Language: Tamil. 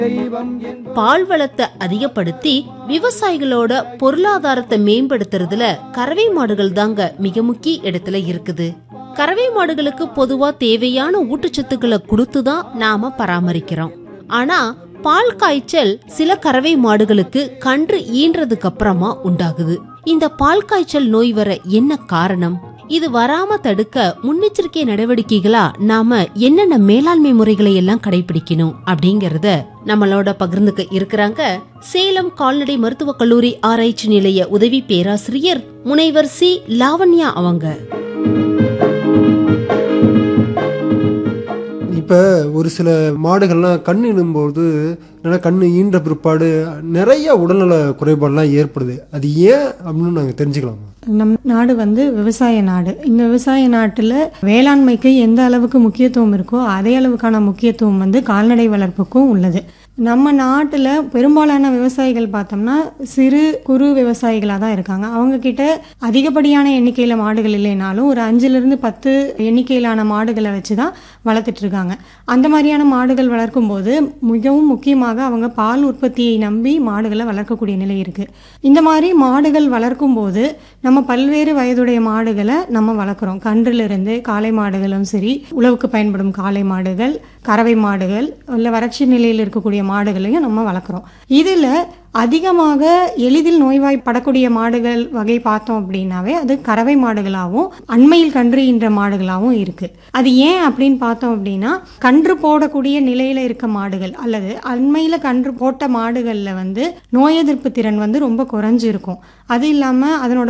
பால் வளத்தை அதிகப்படுத்தி விவசாயிகளோட பொருளாதாரத்தை மேம்படுத்துறதுல கறவை மாடுகள் தாங்க மிக முக்கிய இடத்துல இருக்குது கறவை மாடுகளுக்கு பொதுவா தேவையான ஊட்டச்சத்துக்களை கொடுத்துதான் நாம பராமரிக்கிறோம் ஆனா பால் காய்ச்சல் சில கறவை மாடுகளுக்கு கன்று ஈன்றதுக்கு அப்புறமா உண்டாகுது இந்த பால் காய்ச்சல் நோய் வர என்ன காரணம் இது வராம தடுக்க முன்னெச்சரிக்கை நடவடிக்கைகளா நாம என்னென்ன மேலாண்மை முறைகளை எல்லாம் கடைபிடிக்கணும் அப்படிங்கறத நம்மளோட பகிர்ந்துக்க இருக்கிறாங்க சேலம் கால்நடை மருத்துவக் கல்லூரி ஆராய்ச்சி நிலைய உதவி பேராசிரியர் முனைவர் சி லாவண்யா அவங்க இப்போ ஒரு சில மாடுகள்லாம் கண் இடும்போது நல்லா கண் ஈன்ற பிற்பாடு நிறைய உடல்நல குறைபாடுலாம் ஏற்படுது அது ஏன் அப்படின்னு நாங்கள் தெரிஞ்சுக்கலாமா நம் நாடு வந்து விவசாய நாடு இந்த விவசாய நாட்டில் வேளாண்மைக்கு எந்த அளவுக்கு முக்கியத்துவம் இருக்கோ அதே அளவுக்கான முக்கியத்துவம் வந்து கால்நடை வளர்ப்புக்கும் உள்ளது நம்ம நாட்டில் பெரும்பாலான விவசாயிகள் பார்த்தோம்னா சிறு குறு விவசாயிகளாக தான் இருக்காங்க அவங்க கிட்ட அதிகப்படியான எண்ணிக்கையில் மாடுகள் இல்லைனாலும் ஒரு அஞ்சுலேருந்து பத்து எண்ணிக்கையிலான மாடுகளை வச்சு தான் வளர்த்துட்டு இருக்காங்க அந்த மாதிரியான மாடுகள் வளர்க்கும் போது மிகவும் முக்கியமாக அவங்க பால் உற்பத்தியை நம்பி மாடுகளை வளர்க்கக்கூடிய நிலை இருக்கு இந்த மாதிரி மாடுகள் வளர்க்கும் போது நம்ம பல்வேறு வயதுடைய மாடுகளை நம்ம வளர்க்குறோம் கன்றிலிருந்து காளை மாடுகளும் சரி உழவுக்கு பயன்படும் காளை மாடுகள் கறவை மாடுகள் இல்லை வறட்சி நிலையில் இருக்கக்கூடிய மாடுகளையும் நம்ம வளர்க்குறோம் இதில் அதிகமாக எளிதில் நோய்வாய்ப்படக்கூடிய மாடுகள் வகை பார்த்தோம் அப்படின்னாவே அது கறவை மாடுகளாகவும் அண்மையில் கன்று ஈன்ற மாடுகளாகவும் இருக்கு அது ஏன் அப்படின்னு பார்த்தோம் அப்படின்னா கன்று போடக்கூடிய நிலையில இருக்க மாடுகள் அல்லது அண்மையில கன்று போட்ட மாடுகள்ல வந்து நோய் எதிர்ப்பு திறன் வந்து ரொம்ப குறைஞ்சு இருக்கும் அது இல்லாம அதனோட